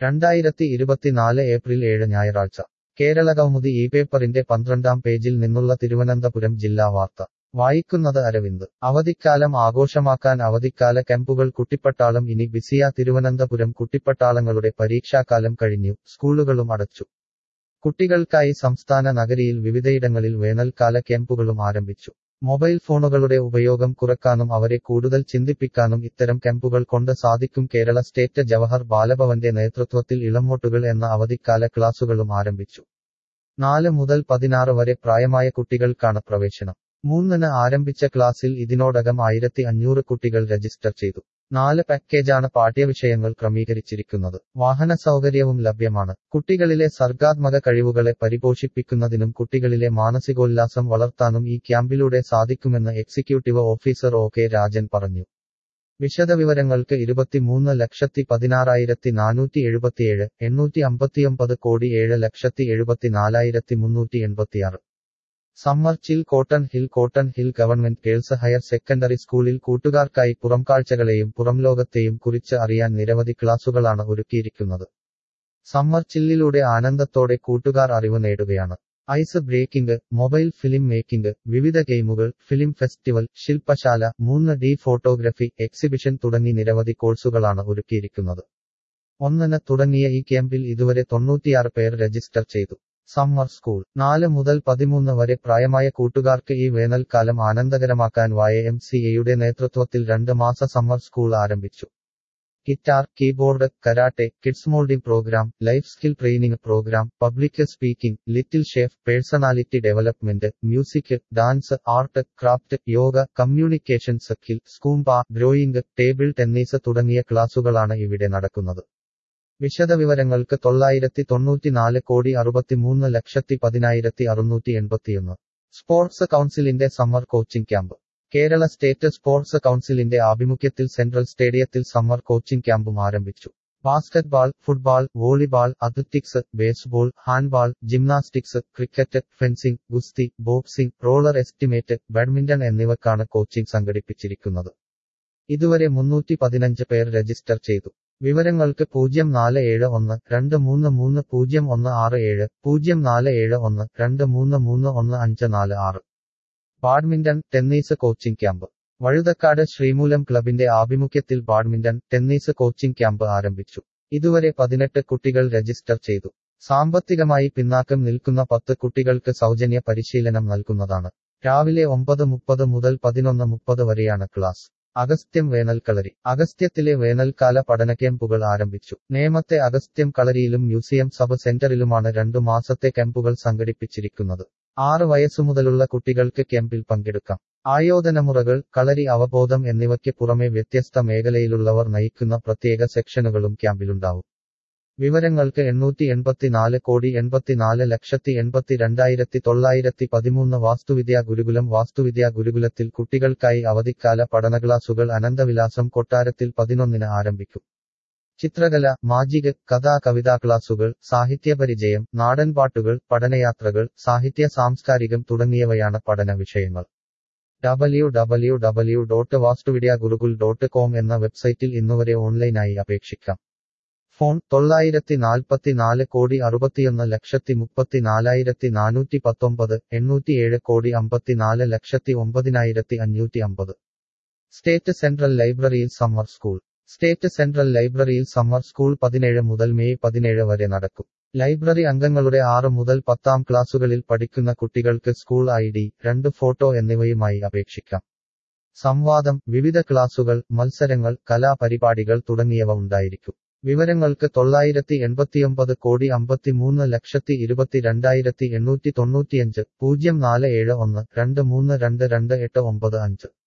രണ്ടായിരത്തി ഇരുപത്തിനാല് ഏപ്രിൽ ഏഴ് ഞായറാഴ്ച കേരളകൗമുദി ഈ പേപ്പറിന്റെ പന്ത്രണ്ടാം പേജിൽ നിന്നുള്ള തിരുവനന്തപുരം ജില്ലാ വാർത്ത വായിക്കുന്നത് അരവിന്ദ് അവധിക്കാലം ആഘോഷമാക്കാൻ അവധിക്കാല ക്യാമ്പുകൾ കുട്ടിപ്പട്ടാളം ഇനി ബിസിയ തിരുവനന്തപുരം കുട്ടിപ്പട്ടാളങ്ങളുടെ പരീക്ഷാക്കാലം കഴിഞ്ഞു സ്കൂളുകളും അടച്ചു കുട്ടികൾക്കായി സംസ്ഥാന നഗരിയിൽ വിവിധയിടങ്ങളിൽ വേനൽക്കാല ക്യാമ്പുകളും ആരംഭിച്ചു മൊബൈൽ ഫോണുകളുടെ ഉപയോഗം കുറക്കാനും അവരെ കൂടുതൽ ചിന്തിപ്പിക്കാനും ഇത്തരം ക്യാമ്പുകൾ കൊണ്ട് സാധിക്കും കേരള സ്റ്റേറ്റ് ജവഹർ ബാലഭവന്റെ നേതൃത്വത്തിൽ ഇളമോട്ടുകൾ എന്ന അവധിക്കാല ക്ലാസുകളും ആരംഭിച്ചു നാല് മുതൽ പതിനാറ് വരെ പ്രായമായ കുട്ടികൾക്കാണ് പ്രവേശനം മൂന്നിന് ആരംഭിച്ച ക്ലാസ്സിൽ ഇതിനോടകം ആയിരത്തി അഞ്ഞൂറ് കുട്ടികൾ രജിസ്റ്റർ ചെയ്തു നാല് പാക്കേജാണ് പാഠ്യവിഷയങ്ങൾ ക്രമീകരിച്ചിരിക്കുന്നത് വാഹന സൗകര്യവും ലഭ്യമാണ് കുട്ടികളിലെ സർഗാത്മക കഴിവുകളെ പരിപോഷിപ്പിക്കുന്നതിനും കുട്ടികളിലെ മാനസികോല്ലാസം വളർത്താനും ഈ ക്യാമ്പിലൂടെ സാധിക്കുമെന്ന് executive officer O K Rajan പറഞ്ഞു വിശദവിവരങ്ങൾക്ക് ഇരുപത്തിമൂന്ന് ലക്ഷത്തി പതിനാറായിരത്തി നാനൂറ്റി എഴുപത്തിയേഴ് എണ്ണൂറ്റി അമ്പത്തിയൊമ്പത് കോടി ഏഴ് ലക്ഷത്തി എഴുപത്തിനാലായിരത്തി മുന്നൂറ്റി എൺപത്തിയാറ് summer chill cotton hill cotton hill government girls higher secondary സ്കൂളിൽ കൂട്ടുകാർക്കായി പുറംകാഴ്ചകളെയും പുറംലോകത്തെയും കുറിച്ച് അറിയാൻ നിരവധി ക്ലാസുകളാണ് ഒരുക്കിയിരിക്കുന്നത് സമ്മർ ചില്ലിലൂടെ ആനന്ദത്തോടെ കൂട്ടുകാർ അറിവ് നേടുകയാണ് ice breaking mobile film making വിവിധ ഗെയിമുകൾ ഫിലിം ഫെസ്റ്റിവൽ ശില്പശാല മൂന്ന് ഡി ഫോട്ടോഗ്രഫി എക്സിബിഷൻ തുടങ്ങി നിരവധി കോഴ്സുകളാണ് ഒരുക്കിയിരിക്കുന്നത് ഒന്നിന് തുടങ്ങിയ ഈ ക്യാമ്പിൽ ഇതുവരെ തൊണ്ണൂറ്റിയാറ് പേർ രജിസ്റ്റർ ചെയ്തു സമ്മർ സ്കൂൾ നാല് മുതൽ പതിമൂന്ന് വരെ പ്രായമായ കൂട്ടുകാർക്ക് ഈ വേനൽക്കാലം ആനന്ദകരമാക്കാൻ വൈ എം സി എയുടെ നേതൃത്വത്തിൽ രണ്ട് മാസ സമ്മർ സ്കൂൾ ആരംഭിച്ചു guitar keyboard karate kids moulding program life skill training program public speaking little chef personality development music dance art craft yoga communication skill zumba drawing table tennis തുടങ്ങിയ ക്ലാസുകളാണ് ഇവിടെ നടക്കുന്നത് വിശദവിവരങ്ങൾക്ക് തൊള്ളായിരത്തി തൊണ്ണൂറ്റിനാല് കോടി അറുപത്തിമൂന്ന് ലക്ഷത്തി പതിനായിരത്തി അറുന്നൂറ്റി എൺപത്തിയൊന്ന് സ്പോർട്സ് കൗൺസിലിന്റെ summer coaching camp Kerala state sports കൗൺസിലിന്റെ ആഭിമുഖ്യത്തിൽ സെൻട്രൽ സ്റ്റേഡിയത്തിൽ സമ്മർ കോച്ചിംഗ് ക്യാമ്പും ആരംഭിച്ചു basketball football volleyball athletics baseball handball gymnastics cricket fencing ഗുസ്തി ബോക്സിംഗ് റോളർ എസ്റ്റിമേറ്റ് ബാഡ്മിന്റൺ എന്നിവക്കാണ് കോച്ചിംഗ് സംഘടിപ്പിച്ചിരിക്കുന്നത് ഇതുവരെ മുന്നൂറ്റി പതിനഞ്ച് പേർ രജിസ്റ്റർ ചെയ്തു വിവരങ്ങൾക്ക് പൂജ്യം നാല് ഏഴ് ഒന്ന് രണ്ട് മൂന്ന് മൂന്ന് പൂജ്യം ഒന്ന് ആറ് ഏഴ് പൂജ്യം നാല് ഏഴ് ഒന്ന് രണ്ട് മൂന്ന് മൂന്ന് ഒന്ന് അഞ്ച് നാല് ആറ് badminton tennis coaching camp Vazhuthacaud Sreemoolam ക്ലബിന്റെ ആഭിമുഖ്യത്തിൽ ബാഡ്മിന്റൺ ടെന്നീസ് കോച്ചിംഗ് ക്യാമ്പ് ആരംഭിച്ചു ഇതുവരെ പതിനെട്ട് കുട്ടികൾ രജിസ്റ്റർ ചെയ്തു സാമ്പത്തികമായി പിന്നാക്കം നിൽക്കുന്ന പത്ത് കുട്ടികൾക്ക് സൗജന്യ പരിശീലനം നൽകുന്നതാണ് രാവിലെ ഒമ്പത് മുപ്പത് മുതൽ പതിനൊന്ന് മുപ്പത് വരെയാണ് ക്ലാസ് അഗസ്ത്യം വേനൽക്കളരി അഗസ്ത്യത്തിലെ വേനൽക്കാല പഠന ക്യാമ്പുകൾ ആരംഭിച്ചു നേമത്തെ അഗസ്ത്യം കളരിയിലും മ്യൂസിയം സബ് സെന്ററിലുമാണ് രണ്ടു മാസത്തെ ക്യാമ്പുകൾ സംഘടിപ്പിച്ചിരിക്കുന്നത് ആറ് വയസ്സുമുതലുള്ള കുട്ടികൾക്ക് ക്യാമ്പിൽ പങ്കെടുക്കാം ആയോധനമുറകൾ കളരി അവബോധം എന്നിവയ്ക്ക് പുറമെ വ്യത്യസ്ത മേഖലയിലുള്ളവർ നയിക്കുന്ന പ്രത്യേക സെക്ഷനുകളും ക്യാമ്പിലുണ്ടാവും വിവരങ്ങൾക്ക് എണ്ണൂറ്റി എൺപത്തിനാല് കോടി എൺപത്തിനാല് ലക്ഷത്തി എൺപത്തി രണ്ടായിരത്തി തൊള്ളായിരത്തി പതിമൂന്ന് വാസ്തുവിദ്യാ ഗുരുകുലം വാസ്തുവിദ്യാ ഗുരുകുലത്തിൽ കുട്ടികൾക്കായി അവധിക്കാല പഠന ക്ലാസുകൾ അനന്തവിലാസം കൊട്ടാരത്തിൽ പതിനൊന്നിന് ആരംഭിക്കും ചിത്രകല മാജിക് കഥാ കവിതാ ക്ലാസുകൾ സാഹിത്യപരിചയം നാടൻപാട്ടുകൾ പഠനയാത്രകൾ സാഹിത്യ സാംസ്കാരികം തുടങ്ങിയവയാണ് പഠന വിഷയങ്ങൾ ഡബ്ല്യു ഡബ്ല്യു ഡബ്ല്യു ഡോട്ട് വാസ്തുവിദ്യാ ഗുരുകുൽ ഡോട്ട് കോം എന്ന വെബ്സൈറ്റിൽ ഇന്നുവരെ ഓൺലൈനായി അപേക്ഷിക്കാം ഫോൺ തൊള്ളായിരത്തി നാൽപ്പത്തിനാല് കോടി അറുപത്തിയൊന്ന് ലക്ഷത്തി മുപ്പത്തിനാലായിരത്തി നാനൂറ്റി പത്തൊമ്പത് എണ്ണൂറ്റിയേഴ് കോടി അമ്പത്തിനാല് ലക്ഷത്തി ഒമ്പതിനായിരത്തി അഞ്ഞൂറ്റി അമ്പത് സ്റ്റേറ്റ് സെൻട്രൽ ലൈബ്രറിയിൽ സമ്മർ സ്കൂൾ സ്റ്റേറ്റ് സെൻട്രൽ ലൈബ്രറിയിൽ സമ്മർ സ്കൂൾ പതിനേഴ് മുതൽ മെയ് പതിനേഴ് വരെ നടക്കും ലൈബ്രറി അംഗങ്ങളുടെ ആറ് മുതൽ പത്താം ക്ലാസുകളിൽ പഠിക്കുന്ന കുട്ടികൾക്ക് സ്കൂൾ ഐ ഡി രണ്ട് ഫോട്ടോ എന്നിവയുമായി അപേക്ഷിക്കാം സംവാദം വിവിധ ക്ലാസുകൾ മത്സരങ്ങൾ കലാപരിപാടികൾ തുടങ്ങിയവ ഉണ്ടായിരിക്കും വിവരങ്ങൾക്ക് തൊള്ളായിരത്തി എൺപത്തിയൊമ്പത് കോടി അമ്പത്തിമൂന്ന് ലക്ഷത്തി ഇരുപത്തിരണ്ടായിരത്തി എണ്ണൂറ്റി തൊണ്ണൂറ്റിയഞ്ച് പൂജ്യം നാല് ഏഴ് ഒന്ന് രണ്ട് മൂന്ന് രണ്ട് രണ്ട് എട്ട് ഒമ്പത് അഞ്ച്